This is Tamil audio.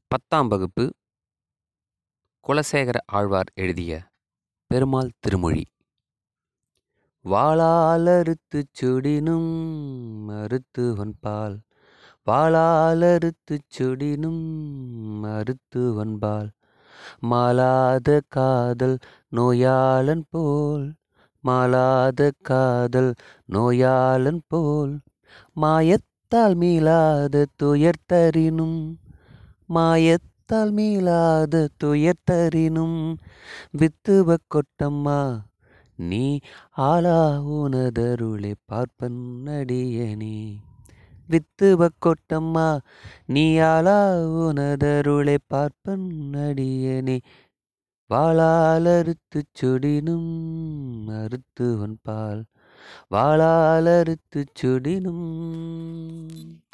பத்தாம் வகுப்பு குலசேகர ஆழ்வார் எழுதிய பெருமாள் திருமொழி வாளாலறுத்துச் சுடினும் மருத்துவன் பால் வாளாலறுத்துச் சுடினும் மருத்துவன் பால் மாலாத காதல் நோயாளன் போல் மாலாத காதல் நோயாளன் போல் மாயத்தால் மீளாத துயர்த்தரினும் மாயத்தால் மீளாத துயர்த்தரினும் வித்துவ கொட்டம்மா நீ ஆளா உனதருளை பார்ப்பன் அடியனே வித்துவ கொட்டம்மா நீ ஆளா உனதருளை பார்ப்பன் அடியனே வாளாலறுத்துச் சுடினும் மருத்துவன் பால் வாளாலறுத்துச் சுடினும்